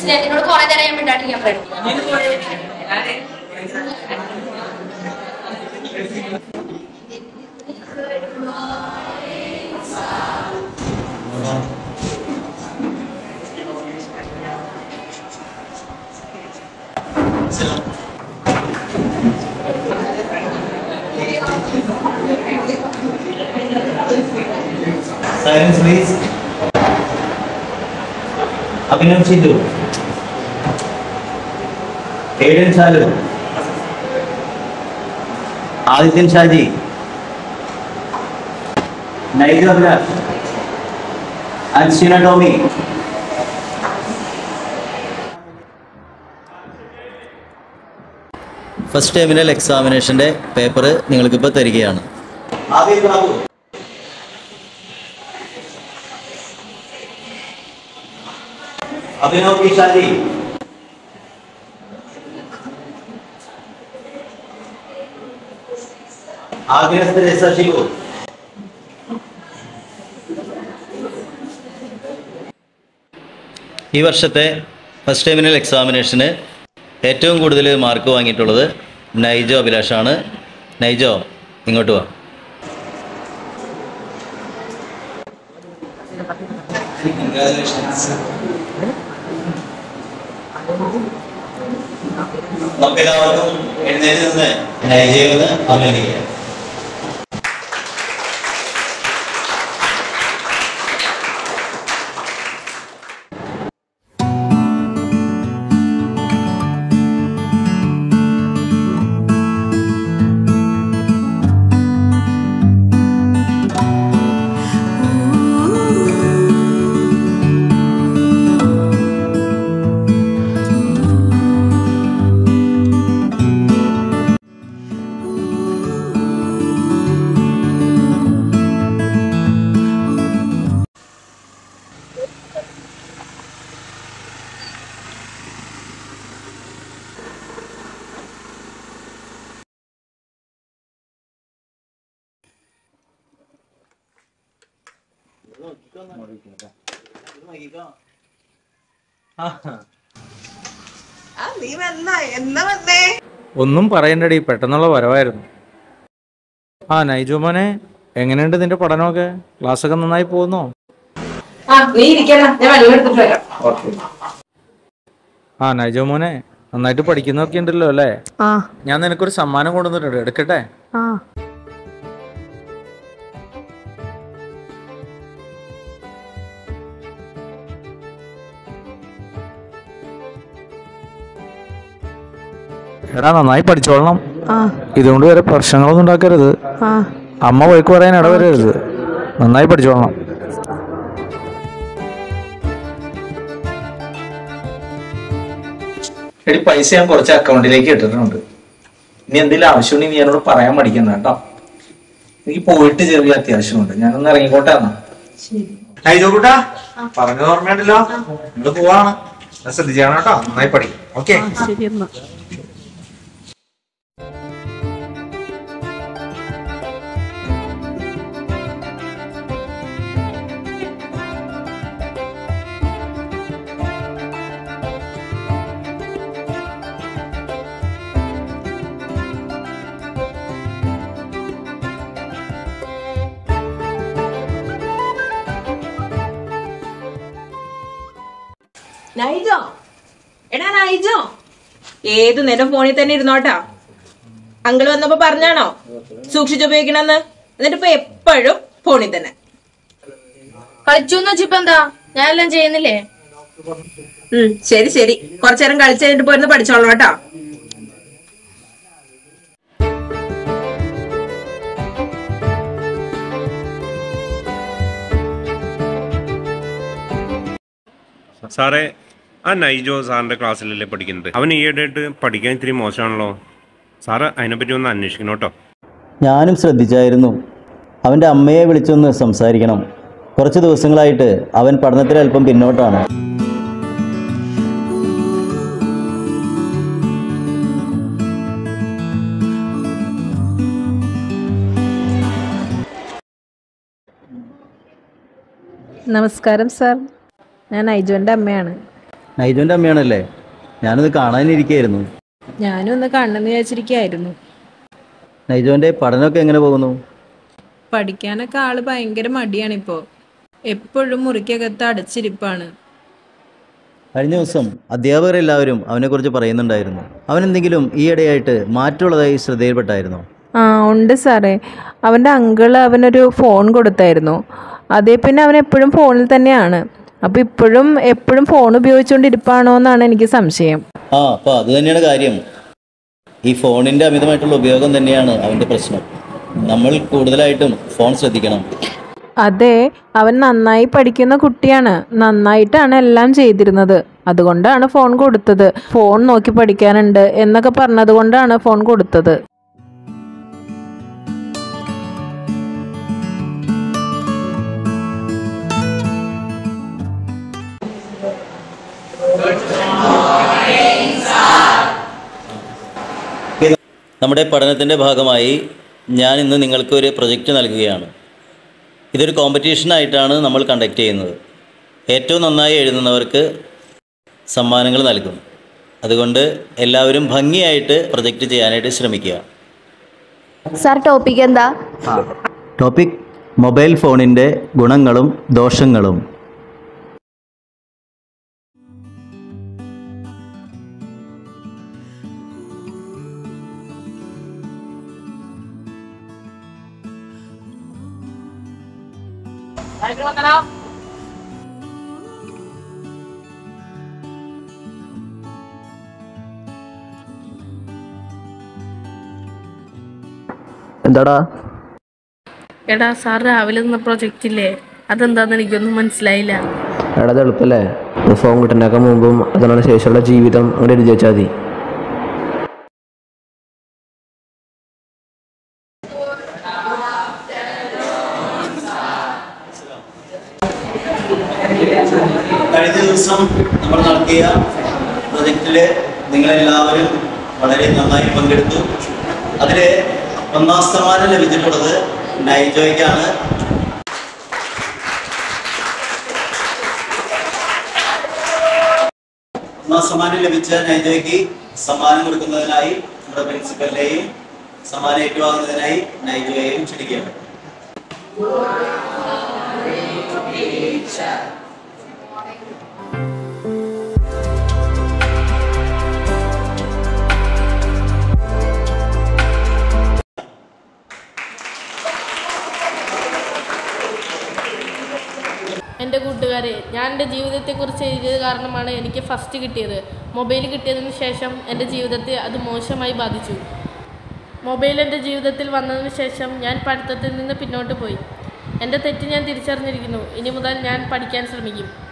മനസ്സിലായി എന്നോട് കുറെ നേരം ഞാൻ മിണ്ടാട്ടിരിക്കാൻ പറയണം Silence, please. Abhinav Sidhu. Aiden Chalu. Adityan Shaji. Nigel Abhilash. And Sheena Tommy. First terminal എക്സാമിനേഷൻ്റെ പേപ്പർ നിങ്ങൾക്കിപ്പോൾ തരികയാണ് Abhi Babu. Abhinav Kishaji. Agnes Teresa Shivu. ഈ വർഷത്തെ ഫസ്റ്റ് ടേമിനൽ എക്സാമിനേഷന് ഏറ്റവും കൂടുതൽ മാർക്ക് വാങ്ങിയിട്ടുള്ളത് നൈജോ അഭിലാഷാണ് നൈജോ ഇങ്ങോട്ട് വാ നമുക്കെല്ലാവർക്കും എഴുന്നേറ്റ് നിന്ന് നൈജയിൽ നിന്ന് അഭിനന്ദിക്കാം ആ നീ വന്ന എന്നാ വന്നേ ഒന്നും പറയണ്ടടി പെട്ടെന്നുള്ള വരവായിരുന്നു ആ നൈജു മോനെ എങ്ങനെയുണ്ട് നിന്റെ പഠനമൊക്കെ ക്ലാസ്സൊക്കെ നന്നായി പോകുന്നോ ആ നീ ഇരിക്കല്ല ഞാൻ വെള്ളം എടുത്തിട്ട് വരാം ആ നൈജു മോനെ നന്നായിട്ട് പഠിക്കുന്നൊക്കെ ഉണ്ടല്ലോ അല്ലേ ആ ഞാൻ നിനക്കൊരു സമ്മാനം കൊണ്ടുവന്നിട്ടുണ്ട് എടുക്കട്ടെ ആ എടാ നന്നായി പഠിച്ചോളണം ആ ഇതുകൊണ്ട് വരെ പ്രശ്നങ്ങളൊന്നും ഉണ്ടാക്കരുത് ആ അമ്മ വഴക്ക് പറയാൻ ഇടവരരുത് നന്നായി പഠിച്ചോളണം എടി പൈസ ഞാൻ കുറച്ച് അക്കൗണ്ടിലേക്ക് ഇട്ടിട്ടുണ്ട് ഇനി എന്തെങ്കിലും ആവശ്യമുണ്ടെങ്കിൽ നീ എന്നോട് പറയാൻ മടിക്കണ്ട കേട്ടോ എനിക്ക് പോയിട്ട് ചെറിയ അത്യാവശ്യമുണ്ട് ഞാനൊന്ന് ഇറങ്ങിക്കോട്ടെ എന്നാ കൂട്ടാ പറഞ്ഞത് ഓർമ്മയുണ്ടല്ലോ നമ്മള് പോവാണ് ഞാൻ ശ്രദ്ധിച്ചാണ് കേട്ടോ നന്നായി പഠിക്കും ഓക്കെ ശരി എന്നാ നൈജോ എടാ നൈജോ ഏത് നേരം ഫോണിൽ തന്നെ ഇരുന്നോട്ടാ അങ്കിൾ വന്നപ്പോ പറഞ്ഞാണോ സൂക്ഷിച്ചുപയോഗിക്കണമെന്ന് എന്നിട്ട് ഇപ്പൊ എപ്പോഴും ഫോണിൽ തന്നെ കളിച്ചു എന്ന് വെച്ചിപ്പോ എന്താ ഞാനെല്ലാം ചെയ്യുന്നില്ലേ ഉം ശരി ശരി കുറച്ചു നേരം കളിച്ചു കഴിഞ്ഞിട്ട് പോയിരുന്ന് പഠിച്ചോളാം കേട്ടോ സാറേ ആ നൈജോ സാറിന്റെ ക്ലാസ്സിലല്ലേ പഠിക്കുന്നത് അവൻ ഈയിടെയായിട്ട് പഠിക്കാൻ ഇത്തിരി മോശമാണല്ലോ സാറ് അതിനെപ്പറ്റി ഒന്ന് അന്വേഷിക്കണം കേട്ടോ ഞാനും ശ്രദ്ധിച്ചായിരുന്നു അവൻ്റെ അമ്മയെ വിളിച്ചൊന്ന് സംസാരിക്കണം കുറച്ച് ദിവസങ്ങളായിട്ട് അവൻ പഠനത്തിൽ അല്പം പിന്നോട്ടാണ് നമസ്കാരം സാർ ഞാൻ ഐജുവിൻ്റെ അമ്മയാണ് നൈജോൻ്റെ അമ്മയാണല്ലേ ഞാനത് കാണാനിരിക്കുകയായിരുന്നു ഞാനും ഒന്ന് കണ്ണെന്ന് വിചാരിച്ചിരിക്കായിരുന്നു നൈജോൻ്റെ പഠനമൊക്കെ എങ്ങനെ പോകുന്നു പഠിക്കാനൊക്കെ ആള് ഭയങ്കര മടിയാണിപ്പോ എപ്പോഴും മുറിക്കകത്ത് അടച്ചിരിപ്പാണ് കഴിഞ്ഞ ദിവസം അധ്യാപകരെല്ലാവരും അവനെക്കുറിച്ച് പറയുന്നുണ്ടായിരുന്നു അവനെന്തെങ്കിലും ഈയിടെയായിട്ട് മാറ്റമുള്ളതായി ശ്രദ്ധയിൽപ്പെട്ടായിരുന്നോ ആ ഉണ്ട് സാറേ അവൻ്റെ അങ്കിള് അവനൊരു ഫോൺ കൊടുത്തായിരുന്നു അതേ പിന്നെ അവൻ എപ്പോഴും ഫോണിൽ തന്നെയാണ് അപ്പോൾ ഇപ്പോഴും എപ്പോഴും ഫോൺ ഉപയോഗിച്ചുകൊണ്ടിരിപ്പാണോ എന്നാണ് എനിക്ക് സംശയം ആ അപ്പോൾ അത് തന്നെയാണ് കാര്യം ഈ ഫോണിൻ്റെ അമിതമായിട്ടുള്ള ഉപയോഗം തന്നെയാണ് അവൻ്റെ പ്രശ്നം നമ്മൾ കൂടുതലായിട്ടും ഫോൺ ശ്രദ്ധിക്കണം അതെ അവൻ നന്നായി പഠിക്കുന്ന കുട്ടിയാണ് നന്നായിട്ടാണ് എല്ലാം ചെയ്തിരുന്നത് അതുകൊണ്ടാണ് ഫോൺ കൊടുത്തത് ഫോൺ നോക്കി പഠിക്കാനുണ്ട് എന്നൊക്കെ പറഞ്ഞത് കൊണ്ടാണ് ഫോൺ കൊടുത്തത് നമ്മുടെ പഠനത്തിൻ്റെ ഭാഗമായി ഞാൻ ഇന്ന് നിങ്ങൾക്ക് ഒരു പ്രൊജക്റ്റ് നൽകുകയാണ് ഇതൊരു കോമ്പറ്റീഷനായിട്ടാണ് നമ്മൾ കണ്ടക്ട് ചെയ്യുന്നത് ഏറ്റവും നന്നായി എഴുതുന്നവർക്ക് സമ്മാനങ്ങൾ നൽകും അതുകൊണ്ട് എല്ലാവരും ഭംഗിയായിട്ട് പ്രൊജക്റ്റ് ചെയ്യാനായിട്ട് ശ്രമിക്കുക സാർ ടോപ്പിക് എന്താ ടോപ്പിക് മൊബൈൽ ഫോണിൻ്റെ ഗുണങ്ങളും ദോഷങ്ങളും എന്താടാ എടാ സാർ രാവിലെ നിന്ന പ്രൊജക്റ്റ് ഇല്ലേ അതെന്താന്ന് എനിക്കൊന്നും മനസ്സിലായില്ല എടാ അത് എളുപ്പല്ലേ ഫോൺ കിട്ടുന്നതിനൊക്കെ മുമ്പും അതിനുള്ള ശേഷമുള്ള ജീവിതം അങ്ങോട്ട് എഴുതി വെച്ചാൽ മതി കഴിഞ്ഞ ദിവസം നമ്മൾ നടത്തിയ പ്രൊജക്റ്റിൽ നിങ്ങളെല്ലാവരും വളരെ നന്നായി പങ്കെടുത്തു അതിൽ ഒന്നാം സമ്മാനം ലഭിച്ചിട്ടുള്ളത് നൈജോയ്ക്കാണ് ഒന്നാം സമ്മാനം ലഭിച്ച നൈജോയ്ക്ക് സമ്മാനം കൊടുക്കുന്നതിനായി നമ്മുടെ പ്രിൻസിപ്പലിനെയും സമ്മാനം ഏറ്റുവാങ്ങുന്നതിനായി നൈജോയെയും ക്ഷണിക്കുകയാണ് എൻ്റെ കൂട്ടുകാരെ ഞാൻ എൻ്റെ ജീവിതത്തെക്കുറിച്ച് എഴുതിയത് കാരണമാണ് എനിക്ക് ഫസ്റ്റ് കിട്ടിയത് മൊബൈൽ കിട്ടിയതിന് ശേഷം എൻ്റെ ജീവിതത്തെ അത് മോശമായി ബാധിച്ചു മൊബൈൽ എൻ്റെ ജീവിതത്തിൽ വന്നതിന് ശേഷം ഞാൻ പഠിത്തത്തിൽ നിന്ന് പിന്നോട്ട് പോയി എൻ്റെ തെറ്റ് ഞാൻ തിരിച്ചറിഞ്ഞിരിക്കുന്നു ഇനി മുതൽ ഞാൻ പഠിക്കാൻ ശ്രമിക്കും